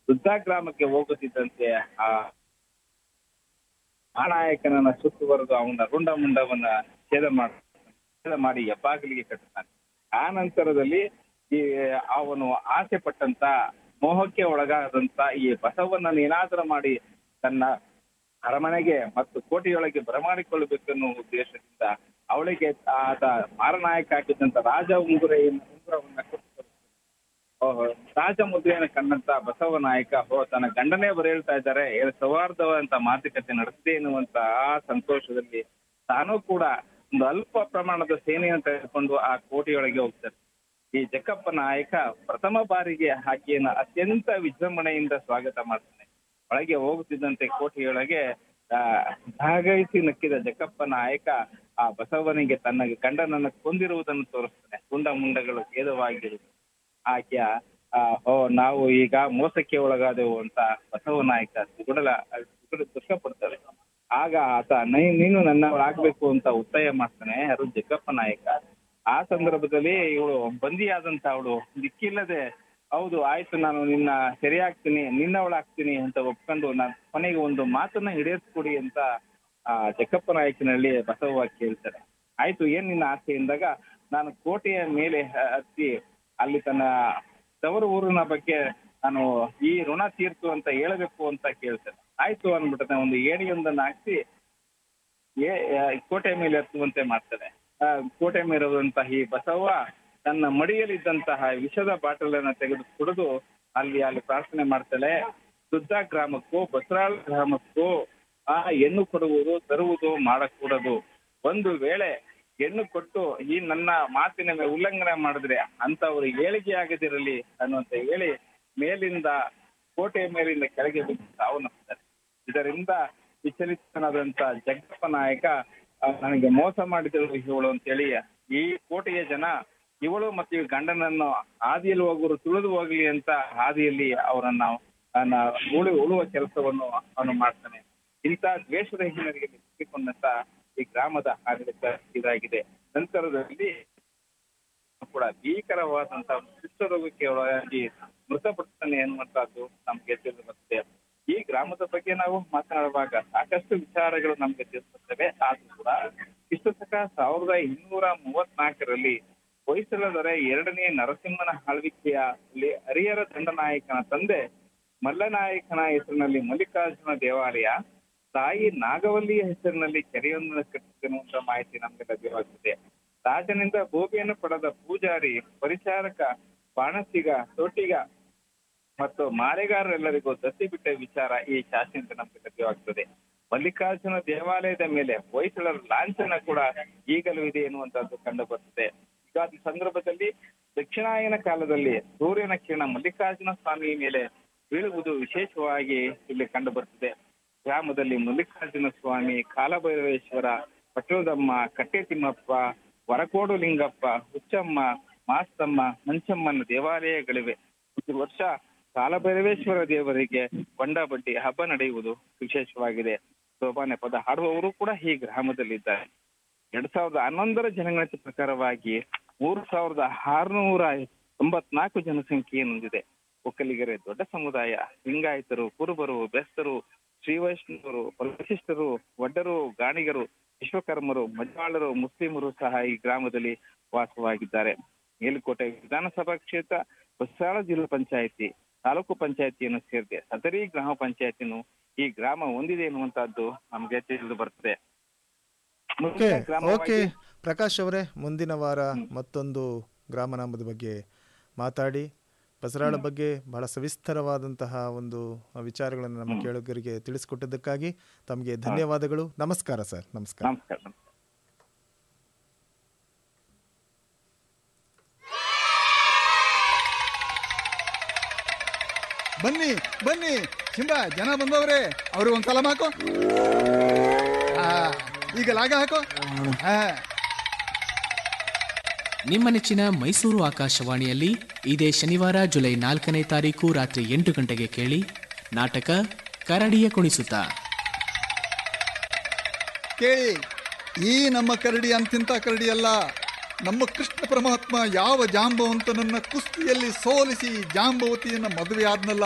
ವೃದ್ಧಾ ಗ್ರಾಮಕ್ಕೆ ಹೋಗುತ್ತಿದ್ದಂತೆ ಆ ಆ ನಾಯಕನನ್ನ ಸುತ್ತುವರೆದು ಅವನ ರುಂಡ ಮುಂಡವನ್ನ ಛೇದ ಮಾಡ ಛೇದ ಮಾಡಿ ಹೆಬ್ಬಾಗಿಲಿಗೆ ಕಟ್ಟುತ್ತಾನೆ ಆ ನಂತರದಲ್ಲಿ ಈ ಅವನು ಆಸೆ ಪಟ್ಟಂತ ಮೋಹಕ್ಕೆ ಒಳಗಾದಂತ ಈ ಬಸವಣ್ಣನ ಏನಾದರೂ ಮಾಡಿ ತನ್ನ ಅರಮನೆಗೆ ಮತ್ತು ಕೋಟೆಯೊಳಗೆ ಬರಮಾಡಿಕೊಳ್ಳಬೇಕೆನ್ನುವ ಉದ್ದೇಶದಿಂದ ಅವಳಿಗೆ ಆತ ಮಾರನಾಯಕ ಹಾಕಿದಂತ ರಾಜ ಉಂಗುರ ಉಂಗುರವನ್ನ ಕೊಟ್ಟು ಓಹೋ, ರಾಜ ಮುದ್ರೆಯನ್ನು ಕಂಡಂತ ಬಸವ ನಾಯಕ ಹೋ ತನ್ನ ಗಂಡನೇ ಬರ ಹೇಳ್ತಾ ಇದ್ದಾರೆ ಏ- ಸೌಹಾರ್ದವಂತ ಮಾತುಕತೆ ನಡೆಸಿದೆ ಎನ್ನುವಂತ ಆ ಸಂತೋಷದಲ್ಲಿ ತಾನೂ ಕೂಡ ಒಂದು ಅಲ್ಪ ಪ್ರಮಾಣದ ಸೇನೆಯನ್ನು ತೆಗೆದುಕೊಂಡು ಆ ಕೋಟೆಯೊಳಗೆ ಹೋಗ್ತಾರೆ ಈ ಜಕ್ಕಪ್ಪ ನಾಯಕ ಪ್ರಥಮ ಬಾರಿಗೆ ಆಕೆಯನ್ನು ಅತ್ಯಂತ ವಿಜೃಂಭಣೆಯಿಂದ ಸ್ವಾಗತ ಮಾಡ್ತಾನೆ ಒಳಗೆ ಹೋಗುತ್ತಿದ್ದಂತೆ ಕೋಟೆಯೊಳಗೆ ಆ ಭಾಗವಹಿಸಿ ನಕ್ಕಿದ ಜಕ್ಕಪ್ಪ ನಾಯಕ ಆ ಬಸವನಿಗೆ ತನ್ನ ಗಂಡನನ್ನು ಕೊಂದಿರುವುದನ್ನು ತೋರಿಸ್ತಾನೆ ಗುಂಡ ಮುಂಡಗಳು ಭೇದವಾಗಿರುವುದು ಆಕೆಯ ಆ, ಓ ನಾವು ಈಗ ಮೋಸಕ್ಕೆ ಒಳಗಾದೆವು ಅಂತ ಬಸವ ನಾಯಕ ದುಗುಡಲ ದುಗುಡ ದುಃಖ ಪಡ್ತಾರೆ ಆಗ ಆತ ನೈ- ನೀನು ನನ್ನವಳಾಗ್ಬೇಕು ಅಂತ ಒತ್ತಾಯ ಮಾಡ್ತಾನೆ ಯಾರು ಜಗ್ಗಪ್ಪ ನಾಯಕ ಆ ಸಂದರ್ಭದಲ್ಲಿ ಇವಳು ಬಂದಿಯಾದಂತ ಅವಳು ದಿಕ್ಕಿಲ್ಲದೆ ಹೌದು ಆಯ್ತು ನಾನು ನಿನ್ನ ಸೆರೆ ಹಾಕ್ತೀನಿ ನಿನ್ನವಳಾಗ್ತೀನಿ ಅಂತ ಒಪ್ಕೊಂಡು ನಾನು ಕೊನೆಗೆ ಒಂದು ಮಾತನ್ನ ಹಿಡಿಯಸ್ಕೊಡಿ ಅಂತ ಆ ಜಕ್ಕಪ್ಪ ನಾಯಕನಲ್ಲಿ ಬಸವ ಕೇಳ್ತಾರೆ ಆಯ್ತು ಏನ್ ನಿನ್ನ ಆಸೆ ಎಂದಾಗ ನಾನು ಕೋಟೆಯ ಮೇಲೆ ಹ- ಹತ್ತಿ ಅಲ್ಲಿ ತನ್ನ ತವರು ಊರಿನ ಬಗ್ಗೆ ನಾನು ಈ ಋಣ ತೀರ್ತು ಅಂತ ಹೇಳಬೇಕು ಅಂತ ಕೇಳ್ತೇನೆ ಆಯ್ತು ಅಂದ್ಬಿಟ್ಟೆ ಒಂದು ಏಣಿಯೊಂದನ್ನ ಹಾಕ್ಸಿ ಏ- ಆ, ಕೋಟೆ ಮೇಲೆ ಹತ್ತುವಂತೆ ಮಾಡ್ತಾನೆ ಆ, ಕೋಟೆ ಮೇಲಿರುವಂತಹ ಈ ಬಸವ ತನ್ನ ಮಡಿಯಲ್ಲಿದ್ದಂತಹ ವಿಷದ ಬಾಟಲನ್ನ ತೆಗೆದು ಕುಡಿದು ಅಲ್ಲಿ ಅಲ್ಲಿ ಪ್ರಾರ್ಥನೆ ಮಾಡ್ತಾಳೆ ಶುದ್ಧ ಗ್ರಾಮಕ್ಕೂ ಬಸರಾಳ ಗ್ರಾಮಕ್ಕೂ ಆ ಹೆಣ್ಣು ಕೊಡುವುದು ತರುವುದು ಮಾಡಕೂಡದು ಒಂದು ವೇಳೆ ಹೆಣ್ಣು ಕೊಟ್ಟು ಈ ನನ್ನ ಮಾತಿನ ಮೇಲೆ ಉಲ್ಲಂಘನೆ ಮಾಡಿದ್ರೆ ಅಂತವ್ರು ಏಳಿಗೆ ಆಗದಿರಲಿ ಅನ್ನುವಂತ ಹೇಳಿ ಮೇಲಿಂದ ಕೋಟೆಯ ಮೇಲಿಂದ ಕೆಳಗೆ ಬಿದ್ದು ಸಾವನ್ನಪ್ತಾರೆ ಇದರಿಂದ ವಿಚಲಿತನಾದಂತ ಜಗಪ್ಪ ನಾಯಕ ಆ, ನನಗೆ ಮೋಸ ಮಾಡಿದಳು ಇವಳು ಅಂತೇಳಿ ಈ ಕೋಟೆಯ ಜನ ಇವಳು ಮತ್ತು ಈ ಗಂಡನನ್ನು ಹಾದಿಯಲ್ಲಿ ಹೋಗುವರು ತುಳಿದು ಹೋಗ್ಲಿ ಅಂತ ಹಾದಿಯಲ್ಲಿ ಅವರನ್ನ ಅವನ ಉಳಿ ಉಳುವ ಕೆಲಸವನ್ನು ಅವನು ಮಾಡ್ತಾನೆ ಇಂಥ ದ್ವೇಷದ ಹಿನ್ನೆಲೆಗೆ ಸಿಕ್ಕಿಕೊಂಡಂತ ಈ ಗ್ರಾಮದ ಆಡಳಿತ ಇದಾಗಿದೆ ನಂತರದಲ್ಲಿ ಕೂಡ ಭೀಕರವಾದಂತ ಕುಷ್ಠರೋಗಕ್ಕೆ ಒಳಗಾಗಿ ಮೃತಪಡ್ತಾನೆ ಎನ್ನುವಂತಹದ್ದು ನಮ್ಗೆ ತಿಳಿದು ಬರ್ತದೆ ಈ ಗ್ರಾಮದ ಬಗ್ಗೆ ನಾವು ಮಾತನಾಡುವಾಗ ಸಾಕಷ್ಟು ವಿಚಾರಗಳು ನಮ್ಗೆ ತಿಳಿಸುತ್ತವೆ ಆದ್ರೂ ಕೂಡ ಇಷ್ಟು ತನಕ ಸಾವಿರದ ಇನ್ನೂರ ಮೂವತ್ನಾಲ್ಕರಲ್ಲಿ ಹೊಯ್ಸಳ ದೊರೆ ಎರಡನೇ ನರಸಿಂಹನ ಆಳ್ವಿಕೆಯಲ್ಲಿ ಹರಿಹರ ದಂಡನಾಯಕನ ತಂದೆ ಮಲ್ಲನಾಯಕನ ಹೆಸರಿನಲ್ಲಿ ಮಲ್ಲಿಕಾರ್ಜುನ ದೇವಾಲಯ ತಾಯಿ ನಾಗವಲ್ಲಿಯ ಹೆಸರಿನಲ್ಲಿ ಕೆರೆಯೊಂದನ್ನು ಕಟ್ಟಿಸಿರುವಂತ ಮಾಹಿತಿ ನಮ್ಗೆ ಲಭ್ಯವಾಗುತ್ತದೆ ರಾಜನಿಂದ ಭೂಮಿಯನ್ನು ಪಡೆದ ಪೂಜಾರಿ ಪರಿಚಾರಕ ಬಾಣಸಿಗ ತೋಟಿಗ ಮತ್ತು ಮಾರೆಗಾರರೆಲ್ಲರಿಗೂ ದತ್ತಿ ಬಿಟ್ಟ ವಿಚಾರ ಈ ಶಾಸನದಿಂದ ನಮ್ಗೆ ಲಭ್ಯವಾಗ್ತದೆ ಮಲ್ಲಿಕಾರ್ಜುನ ದೇವಾಲಯದ ಮೇಲೆ ಹೊಯ್ಸಳರ ಲಾಂಛನ ಕೂಡ ಈಗಲೂ ಇದೆ ಎನ್ನುವಂತಹದ್ದು ಕಂಡು ಬರ್ತದೆ ಯುಗಾದಿ ಸಂದರ್ಭದಲ್ಲಿ ದಕ್ಷಿಣಾಯನ ಕಾಲದಲ್ಲಿ ಸೂರ್ಯನ ಕಿರಣ ಮಲ್ಲಿಕಾರ್ಜುನ ಸ್ವಾಮಿ ಮೇಲೆ ಬೀಳುವುದು ವಿಶೇಷವಾಗಿ ಇಲ್ಲಿ ಕಂಡು ಬರ್ತದೆ ಗ್ರಾಮದಲ್ಲಿ ಮಲ್ಲಿಕಾರ್ಜುನ ಸ್ವಾಮಿ ಕಾಲಭೈರವೇಶ್ವರ ಪಟ್ಟೋದಮ್ಮ ಕಟ್ಟೆ ತಿಮ್ಮಪ್ಪ ವರಕೋಡು ಲಿಂಗಪ್ಪ ಹುಚ್ಚಮ್ಮ ಮಾಸ್ತಮ್ಮ ಮಂಚಮ್ಮನ ದೇವಾಲಯಗಳಿವೆ ಒಂದು ವರ್ಷ ಕಾಲಭೈರವೇಶ್ವರ ದೇವರಿಗೆ ಬಂಡ ಬಡ್ಡಿ ಹಬ್ಬ ನಡೆಯುವುದು ವಿಶೇಷವಾಗಿದೆ ಸೋಪಾನೆ ಪದ ಹಾಡುವವರು ಕೂಡ ಈ ಗ್ರಾಮದಲ್ಲಿದ್ದಾರೆ ಎರಡ್ ಸಾವಿರದ ಹನ್ನೊಂದರ ಜನಗಣತಿ ಪ್ರಕಾರವಾಗಿ ಮೂರು ಸಾವಿರದ ಆರುನೂರ ತೊಂಬತ್ನಾಲ್ಕು ಜನಸಂಖ್ಯೆ ಹೊಂದಿದೆ ಒಕ್ಕಲಿಗರೇ ದೊಡ್ಡ ಸಮುದಾಯ ಲಿಂಗಾಯತರು ಕುರುಬರು ಬೆಸ್ತರು ಶ್ರೀ ವೈಷ್ಣವರು ವಶಿಷ್ಠರು ವಡ್ಡರು ಗಾಣಿಗರು ವಿಶ್ವಕರ್ಮರು ಮಜವಾಳರು ಮುಸ್ಲಿಮರು ಸಹ ಈ ಗ್ರಾಮದಲ್ಲಿ ವಾಸವಾಗಿದ್ದಾರೆ ಮೇಲುಕೋಟೆ ವಿಧಾನಸಭಾ ಕ್ಷೇತ್ರ ಬಸ್ಸಾಳ ಜಿಲ್ಲಾ ಪಂಚಾಯಿತಿ ತಾಲೂಕು ಪಂಚಾಯತಿಯನ್ನು ಸೇರಿದೆ ಸದರಿ ಗ್ರಾಮ ಪಂಚಾಯತಿಯನ್ನು ಈ ಗ್ರಾಮ ಹೊಂದಿದೆ ಎನ್ನುವಂತಹದ್ದು ನಮ್ಗೆ ತಿಳಿದು ಬರ್ತದೆ ಓಕೆ ಮುಂದಿನ ಓಕೆ ಗ್ರಾಮವಾಗಿ ಪ್ರಕಾಶ್ ಅವರೇ ಮುಂದಿನ ವಾರ ಮತ್ತೊಂದು ಗ್ರಾಮನಾಮದ ಬಗ್ಗೆ ಮಾತಾಡಿ ಬಸರಾಳ ಬಗ್ಗೆ ಬಹಳ ಸವಿಸ್ತರವಾದಂತಹ ಒಂದು ವಿಚಾರಗಳನ್ನು ನಮ್ಮ ಕೇಳುಗರಿಗೆ ತಿಳಿಸಿಕೊಟ್ಟಿದ್ದಕ್ಕಾಗಿ ತಮಗೆ ಧನ್ಯವಾದಗಳು ನಮಸ್ಕಾರ ಸರ್ ನಮಸ್ಕಾರ ನಮಸ್ಕಾರ ನಮಸ್ಕಾರ ಬನ್ನಿ ಬನ್ನಿ ಚಿಂಬ ಜನ ಬಂದವ್ರೆ ಅವ್ರಿಗೆ ಒಂದ್ಸಲ ಹಾಕೋ ಆ, ಈಗ ಲಾಗ ಹಾಕೋ ಆ, ನಿಮ್ಮ ನೆಚ್ಚಿನ ಮೈಸೂರು ಆಕಾಶವಾಣಿಯಲ್ಲಿ ಇದೇ ಶನಿವಾರ ಜುಲೈ ನಾಲ್ಕನೇ ತಾರೀಕು ರಾತ್ರಿ ಎಂಟು ಗಂಟೆಗೆ ಕೇಳಿ ನಾಟಕ ಕರಡಿಯ ಕುಣಿಸುತ್ತ ಕೇಳಿ ಈ ನಮ್ಮ ಕರಡಿ ಅಂತಿಂತ ಕರಡಿ ಅಲ್ಲ ನಮ್ಮ ಕೃಷ್ಣ ಪರಮಾತ್ಮ ಯಾವ ಜಾಂಬವಂತನನ್ನ ಕುಸ್ತಿಯಲ್ಲಿ ಸೋಲಿಸಿ ಜಾಂಬವತಿಯನ್ನ ಮದುವೆ ಆದ್ನಲ್ಲ